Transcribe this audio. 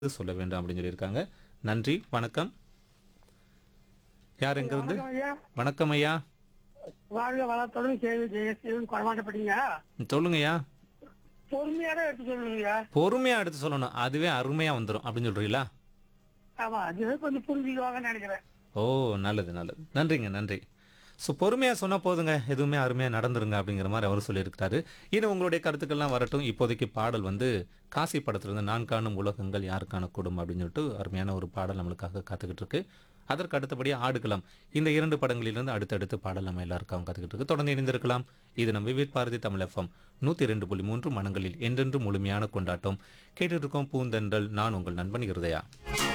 சொல்ல வேண்டும் அப்படின்னு சொல்லியிருக்காங்க நன்றி வணக்கம் யார் எங்க இருந்து வணக்கம் ஐயா வணக்கம் ஐயா வாழ்க வளத்துடன் கேள்வி ஜெயசீலன் குறமாட்டப்பட்டீங்க சொல்லுங்கய்யா பொறுமையாக எடுத்து சொல்லுங்கய்யா பொறுமையா எடுத்து சொல்லணும் அதுவே அருமையா வந்துடும் அப்படின்னு சொல்றீங்களா ஆமா அது கொஞ்சம் புரிஞ்சுக்குவாங்கன்னு நினைக்கிறேன் ஓ நல்லது நல்லது நன்றிங்க நன்றி ஸோ பொறுமையாக சொன்னால் போதுங்க எதுவுமே அருமையாக நடந்துருங்க அப்படிங்கிற மாதிரி அவர் சொல்லியிருக்கிறாரு இன்னும் உங்களுடைய கருத்துக்கள்லாம் வரட்டும் இப்போதைக்கு பாடல் வந்து காசி படத்துலேருந்து நான் காணும் உலகங்கள் யார் காணக்கூடும் அப்படின்னு சொல்லிட்டு அருமையான ஒரு பாடல் நம்மளுக்காக காத்துக்கிட்டு இருக்கு அதற்கு அடுத்தபடியாக ஆடுகளம் இந்த இரண்டு படங்களிலிருந்து அடுத்தடுத்து பாடல் நம்ம எல்லாருக்கும் காத்துக்கிட்டு இருக்கு தொடர்ந்து இணைந்திருக்கலாம் இது நம்ம விவேக் பாரதி தமிழ் எஃப்எம் நூற்றி ரெண்டு புள்ளி மூன்று மனங்களில் என்றென்று முழுமையான கொண்டாட்டம் கேட்டுட்டு இருக்கோம் பூந்தென்றல் நான் உங்கள் நண்பன் இருதயா